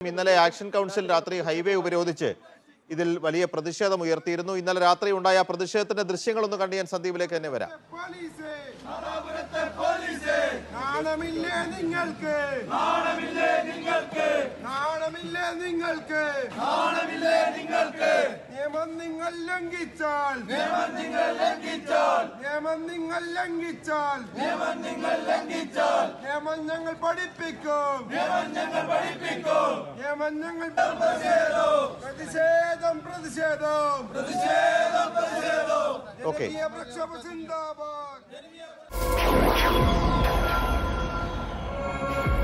ഇന്നലെ action council രാത്രി highway ഉപരോധിച്ച് ഇതിൽ വലിയ പ്രതിഷേധം ഉയർത്തിയിരുന്നു ഇന്നലെ രാത്രി ഉണ്ടായ ആ പ്രതിഷേധത്തിന്റെ ദൃശ്യങ്ങളൊന്ന് കണ്ട് ഞാൻ സന്ദീപിലേക്ക് തന്നെ വരാം പോലീസേ നാണമില്ലേ നിങ്ങൾക്ക് നാണമില്ലേ നിങ്ങൾക്ക് നാണമില്ലേ നിങ്ങൾക്ക് നാണമില്ലേ നിങ്ങൾക്ക് നിയമം നിങ്ങൾ ലംഘിച്ചാൽ നിയമം നിങ്ങൾ ലംഘിച്ചാൽ നിയമം നിങ്ങൾ ലംഘിച്ചാൽ നിയമം നിങ്ങൾ ലംഘിച്ചാൽ നിയമം ഞങ്ങൾ പഠിപ്പിക്കും നിയമം ഞങ്ങൾ പഠിപ്പിക്കും നിയമം ഞങ്ങൾ പ്രതിഷേധം പ്രതിഷേധം പ്രതിഷേധം പ്രതിഷേധം ഓക്കേ. ജനകീയ പ്രക്ഷോഭ സിന്ദാബാദ്